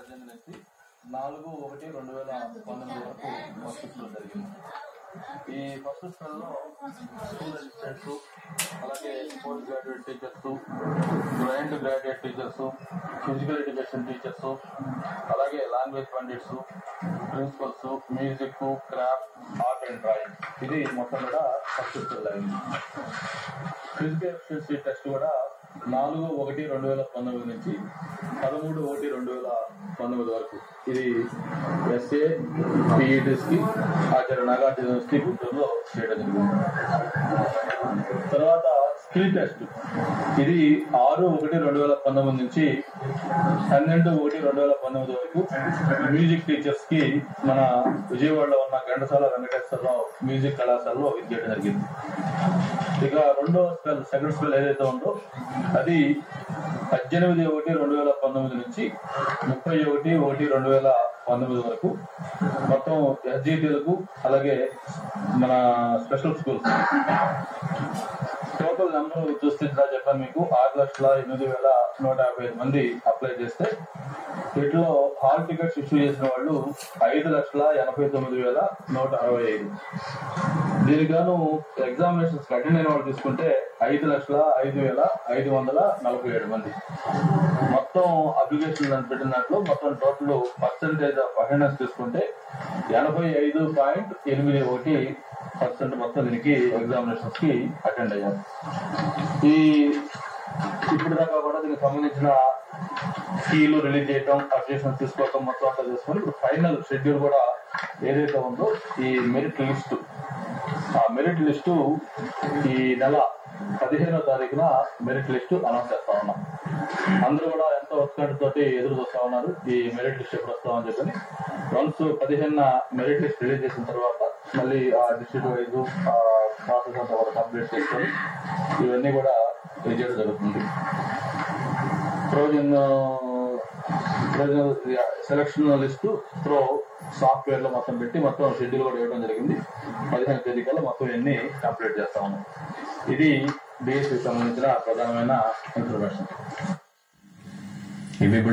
పద్దెనిమిది నుంచి నాలుగు ఒకటి రెండు వేల పంతొమ్మిది వరకు ఫస్ట్ స్పెల్ జరిగింది ఈ ఫస్ట్ స్పెల్లో స్కూల్ అసిస్టెంట్స్ అలాగే post graduate teachers grand graduate teachers physical education teachers అలాగే language pandits principals music craft art and drawing ఇది మొత్తం కూడా ఫస్ట్ స్పెల్ అయింది ఫిజికల్ ఎఫిషియన్సీ టెస్ట్ కూడా నాలుగు ఒకటి రెండు వేల పంతొమ్మిది నుంచి పదమూడు ఒకటి రెండు వేల పంతొమ్మిది వరకు ఇది ఎస్ఏ పిఈటీస్ కి ఆచార్య నాగార్జున యూనివర్సిటీ గుంటూరులో చేయడం జరిగింది తర్వాత స్కిల్ టెస్ట్ ఇది ఆరు ఒకటి రెండు వేల పంతొమ్మిది నుంచి పన్నెండు ఒకటి రెండు వేల పంతొమ్మిది వరకు మ్యూజిక్ టీచర్స్ కి మన విజయవాడలో ఉన్న ఘంటసాల వెంకటేశ్వరరావు మ్యూజిక్ కళాశాలలో ఇది చేయడం జరిగింది ఇక రెండో స్పెల్ సెకండ్ స్పెల్ ఏదైతే ఉందో అది పద్దెనిమిది ఒకటి రెండు వేల పంతొమ్మిది నుంచి ముప్పై ఒకటి ఒకటి రెండు వేల పంతొమ్మిది వరకు మొత్తం ఎస్జిటీలకు అలాగే మన స్పెషల్ స్కూల్స్ టోటల్ నెంబర్ చూస్తే ఇలా చెప్పాను మీకు ఆరు లక్షల ఎనిమిది వేల నూట యాభై ఐదు మంది అప్లై చేస్తే వీటిలో హాల్ టికెట్స్ ఇష్యూ చేసిన వాళ్ళు ఐదు లక్షల ఎనభై తొమ్మిది వేల నూట అరవై ఐదు దీనికి గాను ఎగ్జామినేషన్స్ అటెండ్ అయిన వాళ్ళు తీసుకుంటే ఐదు లక్షల ఐదు వేల ఐదు వందల నలభై ఏడు మంది మొత్తం అప్లికేషన్ పెట్టిన దాంట్లో మొత్తం టోటల్ పర్సంటేజ్ ఆఫ్ అటెండెన్స్ తీసుకుంటే ఎనభై ఐదు పాయింట్ ఎనిమిది ఒకటి పర్సెంట్ మొత్తం దీనికి ఎగ్జామినేషన్స్ కి అటెండ్ అయ్యారు ఈ ఇప్పుడు దాకా కూడా దీనికి సంబంధించిన కీలు రిలీజ్ చేయటం అప్లికేషన్ తీసుకోవటం మొత్తం అంతా చేసుకొని ఇప్పుడు ఫైనల్ షెడ్యూల్ కూడా ఏదైతే ఉందో ఈ మెరిట్ లిస్ట్ ఆ మెరిట్ లిస్టు ఈ నెల పదిహేనో తారీఖున మెరిట్ లిస్టు అనౌన్స్ చేస్తా ఉన్నాం అందరూ కూడా ఎంతో ఉత్కంఠ తోటి ఎదురు చూస్తా ఉన్నారు ఈ మెరిట్ లిస్ట్ ఎప్పుడు వస్తామని చెప్పని వన్స్ పదిహేను మెరిట్ లిస్ట్ రిలీజ్ చేసిన తర్వాత మళ్ళీ ఆ డిస్ట్రిక్ట్ వైజ్ ఆ ప్రాసెస్ అంతా కూడా కంప్లీట్ చేసుకొని ఇవన్నీ కూడా ఇది చేయడం జరుగుతుంది ట్రోజన్ ట్రోజన్ సెలక్షన్ లిస్టు త్రో సాఫ్ట్వేర్ లో మొత్తం పెట్టి మొత్తం షెడ్యూల్ కూడా ఇవ్వడం జరిగింది పదిహేను తేదీ కల్లా మొత్తం ఇవన్నీ కంప్లీట్ చేస్తా ఉన్నాం ఇది బిఎస్సి సంబంధించిన ప్రధానమైన ఇన్ఫర్మేషన్ ఇవి